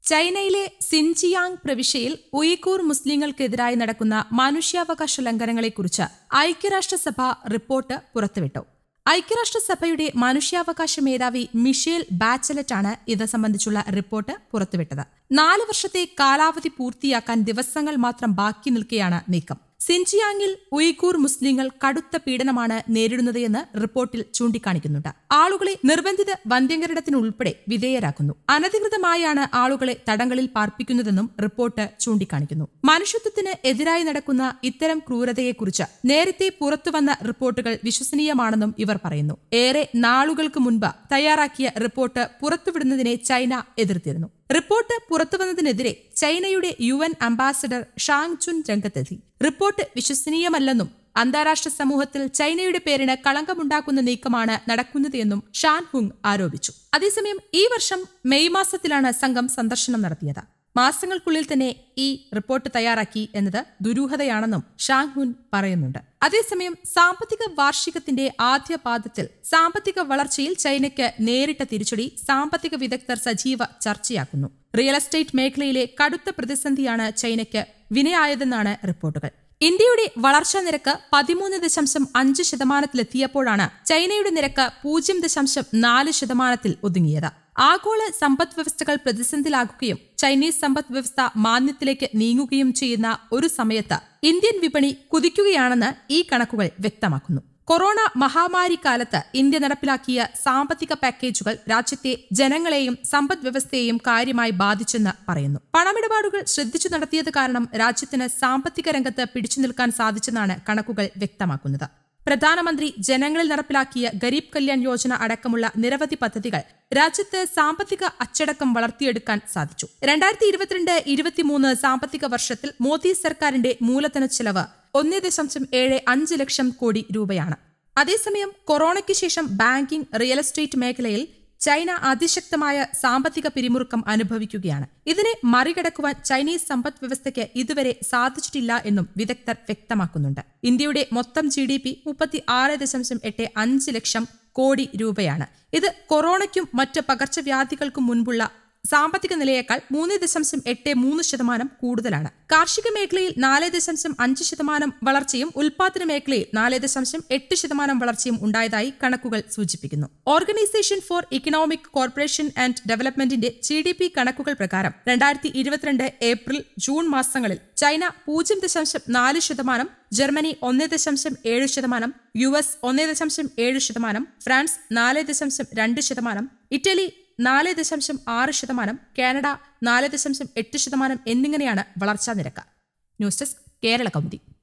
ചൈനയിലെ സിൻജിയാങ് പ്രവിശ്യയിൽ ഉയ്കൂർ മുസ്ലിങ്ങൾക്കെതിരായി നടക്കുന്ന മനുഷ്യാവകാശ ലംഘനങ്ങളെക്കുറിച്ച് ഐക്യരാഷ്ട്രസഭ റിപ്പോർട്ട് പുറത്തുവിട്ടു ഐക്യരാഷ്ട്രസഭയുടെ മനുഷ്യാവകാശ മേധാവി മിഷേൽ ബാച്ചലറ്റാണ് ഇത് സംബന്ധിച്ചുള്ള റിപ്പോർട്ട് പുറത്തുവിട്ടത് നാല് വർഷത്തെ കാലാവധി പൂർത്തിയാക്കാൻ ദിവസങ്ങൾ മാത്രം ബാക്കി നിൽക്കെയാണ് നീക്കം സിൻജിയാങ്ങിൽ ഉയ്കൂർ മുസ്ലിങ്ങൾ കടുത്ത പീഡനമാണ് നേരിടുന്നത് എന്ന് റിപ്പോർട്ടിൽ ചൂണ്ടിക്കാണിക്കുന്നുണ്ട് ആളുകളെ നിർബന്ധിത വന്ധ്യങ്കരണത്തിനുൾപ്പെടെ വിധേയരാക്കുന്നു അനധികൃതമായാണ് ആളുകളെ തടങ്ങളിൽ പാർപ്പിക്കുന്നതെന്നും റിപ്പോർട്ട് ചൂണ്ടിക്കാണിക്കുന്നു മനുഷ്യത്വത്തിന് എതിരായി നടക്കുന്ന ഇത്തരം ക്രൂരതയെക്കുറിച്ച് നേരത്തെ പുറത്തുവന്ന റിപ്പോർട്ടുകൾ വിശ്വസനീയമാണെന്നും ഇവർ പറയുന്നു ഏറെ നാളുകൾക്ക് മുൻപ് തയ്യാറാക്കിയ റിപ്പോർട്ട് പുറത്തുവിടുന്നതിനെ ചൈന എതിർത്തിരുന്നു റിപ്പോർട്ട് പുറത്തുവന്നതിനെതിരെ ചൈനയുടെ U N ambassador Zhang Chun രംഗത്തെത്തി റിപ്പോർട്ട് വിശ്വസനീയമല്ലെന്നും അന്താരാഷ്ട്ര സമൂഹത്തിൽ ചൈനയുടെ പേരിന് കളങ്കമുണ്ടാക്കുന്ന നീക്കമാണ് നടക്കുന്നതെന്നും ഷാൻ ഹുങ് ആരോപിച്ചു അതേസമയം ഈ വർഷം മെയ് മാസത്തിലാണ് സംഘം സന്ദർശനം നടത്തിയത് മാസങ്ങൾക്കുള്ളിൽ തന്നെ ഈ റിപ്പോർട്ട് തയ്യാറാക്കി എന്നത് ദുരൂഹതയാണെന്നും ഷാങ് ഹുൻ പറയുന്നുണ്ട് അതേസമയം സാമ്പത്തിക വാർഷികത്തിന്റെ ആദ്യ പാദത്തിൽ സാമ്പത്തിക വളർച്ചയിൽ ചൈനയ്ക്ക് നേരിട്ട തിരിച്ചടി സാമ്പത്തിക വിദഗ്ധർ സജീവ ചർച്ചയാക്കുന്നു റിയൽ എസ്റ്റേറ്റ് മേഖലയിലെ കടുത്ത പ്രതിസന്ധിയാണ് ചൈനയ്ക്ക് വിനയായതെന്നാണ് റിപ്പോർട്ടുകൾ ഇന്ത്യയുടെ വളർച്ചാ നിരക്ക് പതിമൂന്ന് ദശാംശം അഞ്ച് ശതമാനത്തിലെത്തിയപ്പോഴാണ് ചൈനയുടെ നിരക്ക് പൂജ്യം ദശാംശം നാല് ശതമാനത്തിൽ ഒതുങ്ങിയത് ആഗോള സമ്പദ് വ്യവസ്ഥകൾ പ്രതിസന്ധിയിലാകുകയും ചൈനീസ് സമ്പദ് വ്യവസ്ഥ മാന്ദ്യത്തിലേക്ക് നീങ്ങുകയും ചെയ്യുന്ന ഒരു സമയത്ത് ഇന്ത്യൻ വിപണി കുതിക്കുകയാണെന്ന് ഈ കണക്കുകൾ വ്യക്തമാക്കുന്നു കൊറോണ മഹാമാരി കാലത്ത് ഇന്ത്യ നടപ്പിലാക്കിയ സാമ്പത്തിക പാക്കേജുകൾ രാജ്യത്തെ ജനങ്ങളെയും സമ്പദ് വ്യവസ്ഥയെയും കാര്യമായി ബാധിച്ചെന്ന് പറയുന്നു പണമിടപാടുകൾ ശ്രദ്ധിച്ചു നടത്തിയത് കാരണം രാജ്യത്തിന് സാമ്പത്തിക രംഗത്ത് പിടിച്ചു നിൽക്കാൻ സാധിച്ചെന്നാണ് കണക്കുകൾ വ്യക്തമാക്കുന്നത് പ്രധാനമന്ത്രി ജനങ്ങളിൽ നടപ്പിലാക്കിയ ഗരീബ് കല്യാൺ യോജന അടക്കമുള്ള നിരവധി പദ്ധതികൾ രാജ്യത്ത് സാമ്പത്തിക അച്ചടക്കം വളർത്തിയെടുക്കാൻ സാധിച്ചു രണ്ടായിരത്തി ഇരുപത്തിരണ്ട് ഇരുപത്തിമൂന്ന് സാമ്പത്തിക വർഷത്തിൽ മോദി സർക്കാരിന്റെ മൂലധന ചെലവ് ഒന്നേ ദശാംശം ഏഴ് അഞ്ച് ലക്ഷം കോടി രൂപയാണ് അതേസമയം കൊറോണയ്ക്ക് ശേഷം ബാങ്കിംഗ് റിയൽ എസ്റ്റേറ്റ് മേഖലയിൽ ചൈന അതിശക്തമായ സാമ്പത്തിക പിരിമുറുക്കം അനുഭവിക്കുകയാണ് ഇതിനെ മറികടക്കുവാൻ ചൈനീസ് സമ്പദ് വ്യവസ്ഥയ്ക്ക് ഇതുവരെ സാധിച്ചിട്ടില്ല എന്നും വിദഗ്ധർ വ്യക്തമാക്കുന്നുണ്ട് ഇന്ത്യയുടെ മൊത്തം ജി ഡി പി മുപ്പത്തി ആറ് ദശാംശം എട്ട് അഞ്ച് ലക്ഷം കോടി രൂപയാണ് ഇത് കൊറോണയ്ക്കും മറ്റ് പകർച്ചവ്യാധികൾക്കും മുൻപുള്ള സാമ്പത്തിക നിലയേക്കാൾ മൂന്ന് ദശാംശം എട്ട് മൂന്ന് ശതമാനം കൂടുതലാണ് കാർഷിക മേഖലയിൽ നാല് ദശാംശം അഞ്ച് ശതമാനം വളർച്ചയും ഉൽപാദന മേഖലയിൽ നാല് ദശാംശം എട്ട് ശതമാനം വളർച്ചയും ഉണ്ടായതായി കണക്കുകൾ സൂചിപ്പിക്കുന്നു organisation for economic corporation and ഡെവലപ്മെന്റിന്റെ ജി ഡി പി കണക്കുകൾ പ്രകാരം രണ്ടായിരത്തി ഇരുപത്തിരണ്ട് ഏപ്രിൽ ജൂൺ മാസങ്ങളിൽ ചൈന പൂജ്യം ദശാംശം നാല് ശതമാനം ജർമ്മനി ഒന്ന് ദശാംശം ഏഴ് ശതമാനം യു എസ് ഒന്ന് ദശാംശം ഏഴ് ശതമാനം ഫ്രാൻസ് നാല് ദശാംശം രണ്ട് ശതമാനം ഇറ്റലി നാല് ദശാംശം ആറ് ശതമാനം കാനഡ നാല് ദശാംശം എട്ട് ശതമാനം എന്നിങ്ങനെയാണ് വളർച്ചാ നിരക്ക് ന്യൂസ് ഡെസ്ക് കേരള കൗമുദി